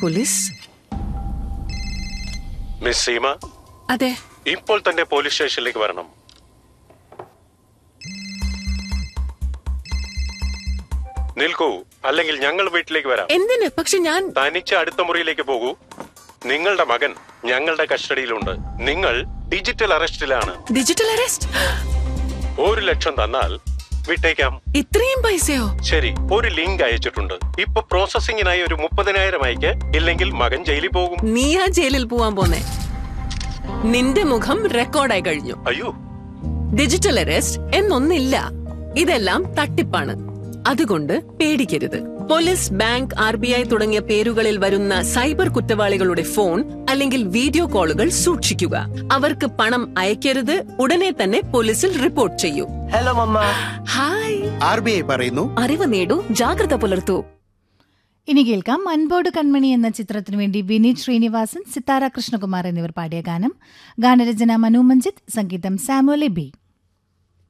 police miss Seema അതെ ഇപ്പോൾ തന്നെ പോലീസ് സ്റ്റേഷനിലേക്ക് വരണം നിൽക്കൂ അല്ലെങ്കിൽ ഞങ്ങൾ വീട്ടിലേക്ക് വരാം എന്തിന് പക്ഷെ ഞാൻ തനിച്ച് അടുത്ത മുറിയിലേക്ക് പോകൂ നിങ്ങളുടെ മകൻ ഞങ്ങളുടെ കസ്റ്റഡിയിലുണ്ട് നിങ്ങൾ ഡിജിറ്റൽ അറസ്റ്റിലാണ് ഡിജിറ്റൽ അറസ്റ്റ് ഒരു ലക്ഷം തന്നാൽ വിട്ടേക്കാം ഇത്രയും പൈസയോ ശരി ഒരു ലിങ്ക് അയച്ചിട്ടുണ്ട് ഇപ്പൊ പ്രോസസിംഗിനായി ഒരു മുപ്പതിനായിരം അയക്ക് ഇല്ലെങ്കിൽ മകൻ ജയിലിൽ പോകും നീയാ ജയിലിൽ പോവാൻ പോന്നെ നിന്റെ മുഖം റെക്കോർഡായി കഴിഞ്ഞു അയ്യോ ഡിജിറ്റൽ അറസ്റ്റ് എന്നൊന്നില്ല ഇതെല്ലാം തട്ടിപ്പാണ് അതുകൊണ്ട് പേടിക്കരുത് police bank R B I തുടങ്ങിയ പേരുകളിൽ വരുന്ന സൈബർ കുറ്റവാളികളുടെ ഫോൺ അല്ലെങ്കിൽ വീഡിയോ കോളുകൾ സൂക്ഷിക്കുക അവർക്ക് പണം അയക്കരുത് ഉടനെ തന്നെ പോലീസിൽ റിപ്പോർട്ട് ചെയ്യൂ hello mamma hi R B I പറയുന്നു അറിവ് നേടൂ ജാഗ്രത പുലർത്തൂ ഇനി കേൾക്കാം അൻപോട് കൺമണി എന്ന ചിത്രത്തിനു വേണ്ടി വിനീത് ശ്രീനിവാസൻ സിത്താര കൃഷ്ണകുമാർ എന്നിവർ പാടിയ ഗാനം ഗാനരചന മനു മഞ്ജിത്ത് സംഗീതം സാമുവൽ ബി